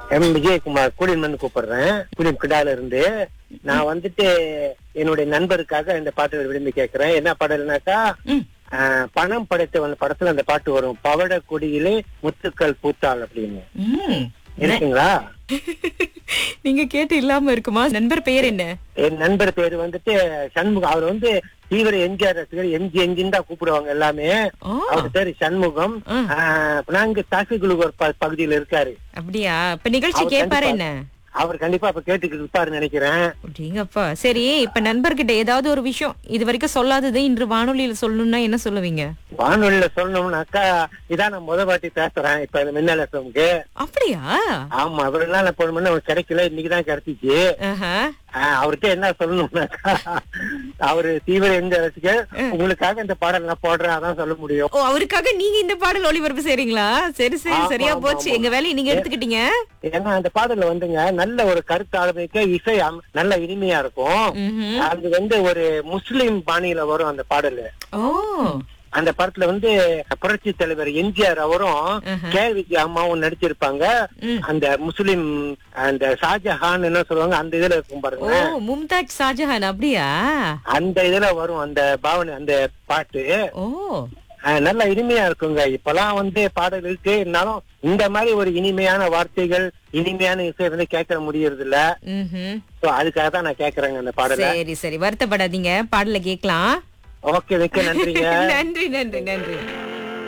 M Vijayakumar கூலிமன் கூப்பிடுறேன் கூலிம் கிடால இருந்து நான் வந்துட்டு என்னுடைய நண்பருக்காக இந்த பாட்டு விரும்பி கேட்கிறேன் என்ன பாடல்னாக்கா ம். ஆஹ், பணம் படைத்தவன் படத்துல அந்த பாட்டு வரும் பவட கொடியிலே முத்துக்கள் பூத்தாள் அப்படின்னு ம். இருக்குங்களா நீங்க கேட்டு இல்லாம இருக்குமா நண்பர் பெயர் என்ன என் நண்பர் பேரு வந்துட்டு சண்முகம் அவர் வந்து தீவிர எம்ஜிஆர் ரசிகர் எம்ஜி எம்ஜின்னு தான் கூப்பிடுவாங்க எல்லாமே ஓ அவர் பேரு சண்முகம் ஆ. ஆஹ், நாங்க தாசிகுழுவர் பகுதியில இருக்காரு அப்படியா இப்ப நிகழ்ச்சி அவர் கேட்பாரு கண்டிப்பா- என்ன அவர் கண்டிப்பா இப்ப கேட்டுக்கிட்டு இருப்பாருன்னு நினைக்கிறேன் அப்படிங்கப்பா சரி இப்ப நண்பர்கிட்ட ஏதாவது ஒரு விஷயம் இது வரைக்கும் சொல்லாதது இன்று வானொலியில சொல்லணும்னா என்ன சொல்லுவீங்க வானொலியில சொல்லணும்னாக்கா இதான் நான் முத வாட்டி பேசுறேன் இப்ப இந்த மின்னல் எஃப்எம்க்கு அப்படியா ஆமா அவரெல்லாம் நான் போன முன்ன அவருக்கு கிடைக்கல இன்னைக்குதான் கிடைச்சிச்சு ஆஹா. ஆஹ், அவர்கிட்ட என்ன சொல்லணும்னாக்கா அவரு தீவிர எந்த ரசிகர் உங்களுக்காக இந்த பாடல் நான் போடுறேன் அதான் சொல்ல முடியும் ஓ அவருக்காக நீங்க இந்த பாடல் ஒளிபரப்பு செய்றீங்களா சரி சரி ஆமா, சரியா ஆமா, போச்சு ஆமா. எங்க வேலையை நீங்க எடுத்துக்கிட்டீங்க ஏன்னா அந்த பாடல்ல வந்துங்க நல்ல ஒரு கருத்து ஆளுமைக்க இசை அம்- நல்ல இனிமையா இருக்கும் ம்ஹும். அது வந்து ஒரு முஸ்லிம் பாணியில வரும் அந்த பாடல் ஓ அந்த படத்துல வந்து புரட்சி தலைவர் எம்ஜிஆர் அவரும் ஆஹா. கேள்விக்கு அம்மாவும் நடிச்சிருப்பாங்க ம். அந்த முஸ்லிம் அந்த ஷாஜஹான் என்ன சொல்லுவாங்க அந்த இதுல இருக்கும் ஓ பாருங்க மும்தாஜ் ஷாஜஹான் அப்படியா அந்த இதுல வரும் அந்த பாவனை அந்த பாட்டு ஓ அஹ், நல்ல இனிமையா இருக்குங்க இப்பெல்லாம் வந்து பாடல் இருக்கு இருந்தாலும் இந்த மாதிரி ஒரு இனிமையான வார்த்தைகள் இனிமையான இசை வந்து கேட்க முடியறது இல்ல ம்ஹும். So, அதுக்காக தான் நான் கேக்குறேங்க அந்த பாடலை சரி சரி வருத்தப்படாதீங்க பாடல கேக்கலாம் ஓகே மிக்க நன்றிங்க நன்றி நன்றி நன்றி